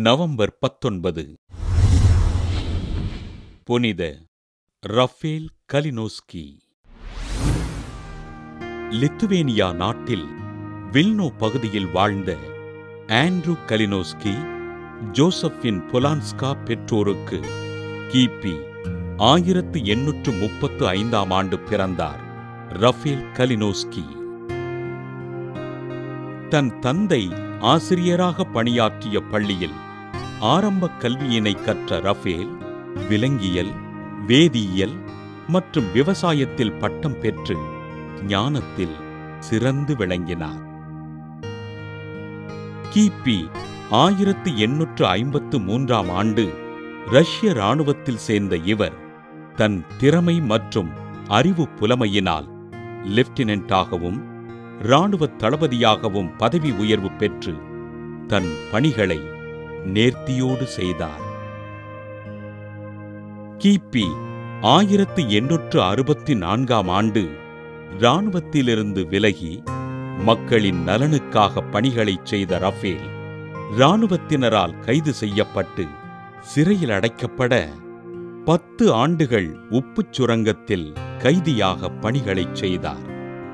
November பத்தொன்பது புனித Rafale கலினோஸ்கி Lithuania நாட்டில் வில்னோ பகுதியில் வாழ்ந்த ஆண்ட்ரூ கலினோஸ்கி ஜோசப்பின் பொலான்ஸ்கா பெற்றோருக்கு கிபி ஆயிரத்து எண்ணூற்று முப்பத்து ஐந்தாம் ஆண்டு பிறந்தார் ரஃபேல் கலினோஸ்கி தன் தந்தை ஆசிரியராக பணியாற்றிய பள்ளியில் ஆரம்ப கல்வியினை கற்ற ரஃபேல் விலங்கியல் வேதியியல் மற்றும் விவசாயத்தில் பட்டம் பெற்று ஞானத்தில் சிறந்து விளங்கினார் கிபி ஆயிரத்து எண்ணூற்று ஐம்பத்து மூன்றாம் ஆண்டு ரஷ்ய இராணுவத்தில் சேர்ந்த இவர் தன் திறமை மற்றும் அறிவு புலமையினால் லெப்டினன்டாகவும் இராணுவ தளபதியாகவும் பதவி உயர்வு பெற்று தன் பணிகளை நேர்த்தியோடு செய்தார் கிபி ஆயிரத்து எண்ணூற்று அறுபத்தி நான்காம் ஆண்டு இராணுவத்திலிருந்து விலகி மக்களின் நலனுக்காக பணிகளைச் செய்த ரஃபேல் இராணுவத்தினரால் கைது செய்யப்பட்டு சிறையில் அடைக்கப்பட பத்து ஆண்டுகள் உப்புச் சுரங்கத்தில் கைதியாக பணிகளைச் செய்தார்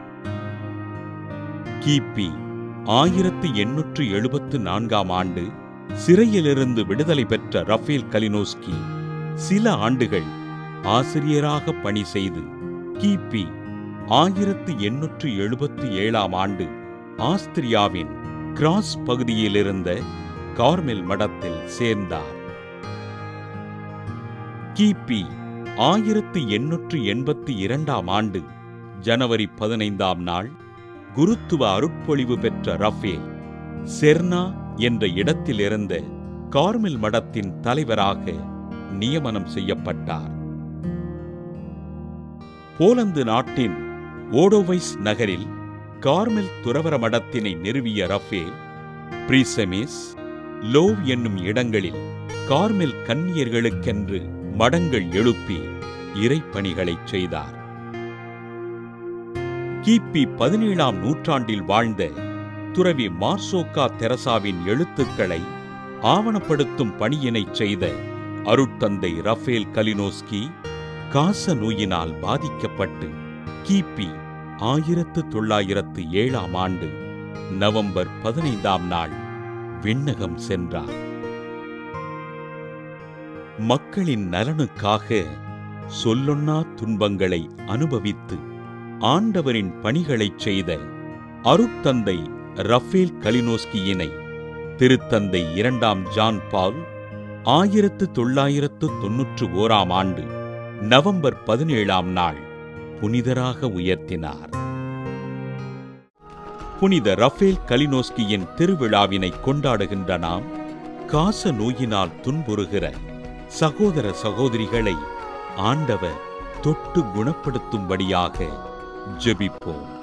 கிபி ஆயிரத்து எண்ணூற்று எழுபத்து நான்காம் ஆண்டு சிறையிலிருந்து விடுதலை பெற்ற ரஃபேல் கலினோஸ்கி சில ஆண்டுகள் ஆசிரியராக பணி செய்து கிபி ஆயிரத்து எண்ணூற்று எழுபத்து ஏழாம் ஆண்டு ஆஸ்திரியாவின் கிராஸ் பகுதியில் இருந்த கார்மெல் மடத்தில் சேர்ந்தார் கிபி ஆயிரத்து எண்ணூற்று எண்பத்தி இரண்டாம் ஆண்டு ஜனவரி பதினைந்தாம் நாள் குருத்துவ அருட்பொழிவு பெற்ற ரஃபேல் செர்னா என்ற இடத்தில் இருந்த கார்மெல் மடத்தின் தலைவராக நியமனம் செய்யப்பட்டார் போலந்து நாட்டின் ஓடோவைஸ் நகரில் கார்மெல் துறவர மடத்தினை நிறுவிய ரஃபேல் பிரீசெமிஸ் லோவ் என்னும் இடங்களில் கார்மெல் கன்னியர்களுக்கென்று மடங்கள் எழுப்பி இறைப்பணிகளைச் செய்தார் கிபி பதினேழாம் நூற்றாண்டில் வாழ்ந்த துறவி மார்சோக்கா தெரசாவின் எழுத்துக்களை ஆவணப்படுத்தும் பணியினைச் செய்த அருட்தந்தை ரஃபேல் கலினோஸ்கி காச நோயினால் பாதிக்கப்பட்டு கிபி ஆயிரத்து தொள்ளாயிரத்து ஏழாம் ஆண்டு நவம்பர் பதினைந்தாம் நாள் விண்ணகம் சென்றார் மக்களின் நலனுக்காக சொல்லொன்னா துன்பங்களை அனுபவித்து ஆண்டவரின் பணிகளைச் செய்த அருட்தந்தை ரஃபேல் கலினோஸ்கியினை திருத்தந்தை இரண்டாம் ஜான் பால் ஆயிரத்து தொள்ளாயிரத்து தொன்னூற்று ஓராம் ஆண்டு நவம்பர் பதினேழாம் நாள் புனிதராக உயர்த்தினார் புனித ரஃபேல் கலினோஸ்கியின் திருவிழாவினை கொண்டாடுகின்ற நாம் காச நோயினால் துன்புறுகிற சகோதர சகோதரிகளை ஆண்டவர் தொட்டு குணப்படுத்தும்படியாக ஜெபிப்போம்